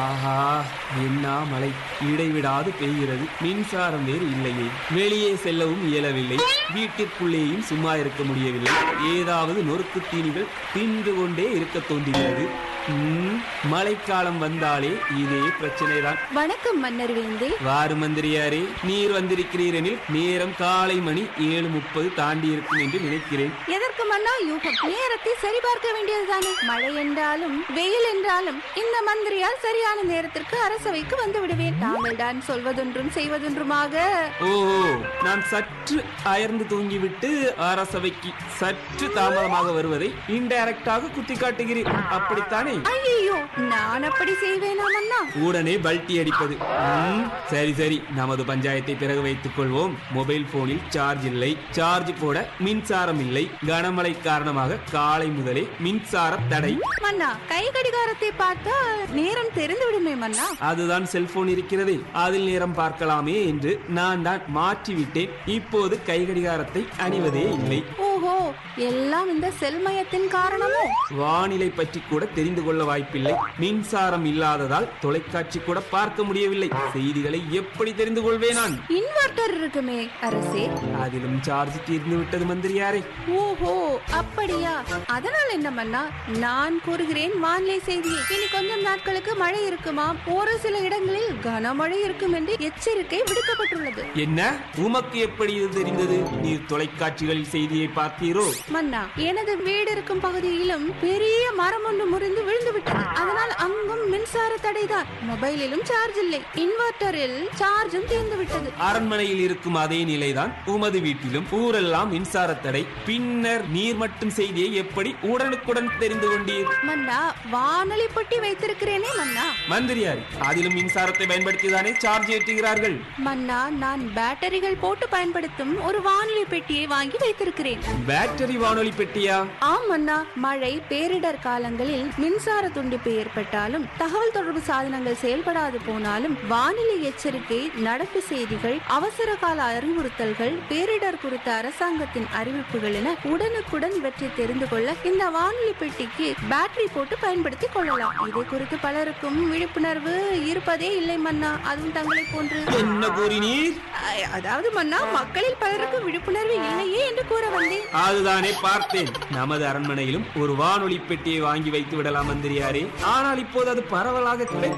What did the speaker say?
ஆஹா என்ன மழை இடைவிடாது பெய்கிறது மின்சாரம் வேறு இல்லையே வெளியே செல்லவும் இயலவில்லை வீட்டிற்குள்ளேயும் சும்மா இருக்க முடியவில்லை ஏதாவது நொறுக்கு தீனிகள் தின்று கொண்டே இருக்க தோன்றுகிறது ம், மழைக்காலம் வந்தாலே இதே பிரச்சனைதான் வணக்கம் மன்னர் வேந்தே வாரு மந்திரியாரே நீர் வந்திருக்கிறீரெனில் நேரம் காலை மணி ஏழு முப்பது தாண்டி இருக்கும் என்று நினைக்கிறேன் எதற்கு மன்னா யூகம் நேரத்தை சரிபார்க்க வேண்டியதுதானே மழை என்றாலும் வெயில் என்றாலும் இந்த மந்திரியால் சரியான நேரத்திற்கு அரசவைக்கு வந்து விடுவேன் தாங்கள் தான் சொல்வதொன்றும் செய்வதொன்றுமாக ஓஹோ நான் சற்று அயர்ந்து தூங்கிவிட்டு அரசவைக்கு சற்று தாமதமாக வருவதை இன்டைரக்டாக குத்தி காட்டுகிறேன் அப்படித்தானே ஐயோ நான் அப்படி செய்வேனா மன்னா உடனே பல்ட்டி அடிப்பது ம், சரி சரி நமது பஞ்சாயத்தை பிறகு வைத்துக் கொள்வோம் மொபைல் போனில் சார்ஜ் இல்லை சார்ஜ் போட மின்சாரம் இல்லை கனமழை காரணமாக காலை முதலே மின்சார தடை மன்னா கை கடிகாரத்தை பார்த்தா நேரம் தெரிந்து விடுமே மன்னா அதுதான் செல்போன் இருக்கிறதே அதில் நேரம் பார்க்கலாமே என்று நான் தான் மாற்றிவிட்டேன் இப்போது கை கடிகாரத்தை அணிவதே இல்லை ஓஹோ எல்லாம் இந்த செல்மயத்தின் காரணமோ வானிலை பற்றி கூட தெரிந்து கொள்ள வாய்ப்பில்லை மின்சாரம் இல்லாததால் தொலைக்காட்சி கூட பார்க்க முடியவில்லை செய்திகளை எப்படி தெரிந்து கொள்வேன் நான் இன்வெர்டர் இருக்குமே அரசே அதிலும் சார்ஜ் தீர்ந்து விட்டது மந்திரியாரே ஓஹோ அப்படியா அதனால் என்ன மன்னா நான் கூறுகிறேன் வானிலை செய்தியை இனி கொஞ்சம் நாட்களுக்கு மழை இருக்குமாம் ஒரு சில இடங்களில் கனமழை இருக்கும் என்று எச்சரிக்கை விடுக்கப்பட்டுள்ளது என்ன உமக்கு எப்படி இது தெரிந்தது நீர் தொலைக்காட்சிகளில் செய்தியை பார்த்தீரோ மன்னா எனது வீடு இருக்கும் பகுதியிலும் பெரிய மரம் ஒன்று முறிந்து விழுந்து விட்டது அதனால் அங்கும் மின்சார தடைதான் மொபைலிலும் சார்ஜ் இல்லை இன்வெர்டரில் சார்ஜும் தீர்ந்து விட்டது அரண்மனையில் இருக்கும் அதே நிலைதான் உமது வீட்டிலும் ஊரெல்லாம் மின்சார தடை பின்னர் நீர் மட்டும் செய்தியை எப்படி உடனுக்குடன் தெரிந்து கொண்டீர் மன்னா வானொலி பெட்டி வைத்திருக்கிறேனே மன்னா மந்திரியாரி அதிலும் மின்சாரத்தை பயன்படுத்திதானே சார்ஜ் ஏற்றுகிறார்கள் மன்னா நான் பேட்டரிகள் போட்டு பயன்படுத்தும் ஒரு வானொலி பெட்டியை வாங்கி வைத்திருக்கிறேன் பேட்டரி வானொலி பெட்டியா ஆம் அண்ணா மழை பேரிடர் காலங்களில் மின்சார துண்டிப்பு ஏற்பட்டாலும் தகவல் தொடர்பு சாதனங்கள் செயல்படாது போனாலும் வானிலை எச்சரிக்கை நடப்பு செய்திகள் அவசர கால அறிவுறுத்தல்கள் பேரிடர் குறித்த அரசாங்கத்தின் அறிவிப்புகள் என உடனுக்குடன் இவற்றை தெரிந்து கொள்ள இந்த வானொலி பெட்டிக்கு பேட்டரி போட்டு பயன்படுத்திக் கொள்ளலாம் இதை குறித்து பலருக்கும் விழிப்புணர்வு இருப்பதே இல்லை மன்னா அதுவும் தங்களை போன்று என்ன கூறினீர் அ- அதாவது மன்னா மக்களில் பலருக்கு விழிப்புணர்வு இல்லையே என்று கூற வந்தேன் அதுதானே பார்த்தேன் நமது அரண்மனையிலும் ஒரு வானொலி பெட்டியை வாங்கி வைத்து விடலாம் மந்திரியாரே ஆனால் இப்போது அது பரவலாக கிடைத்து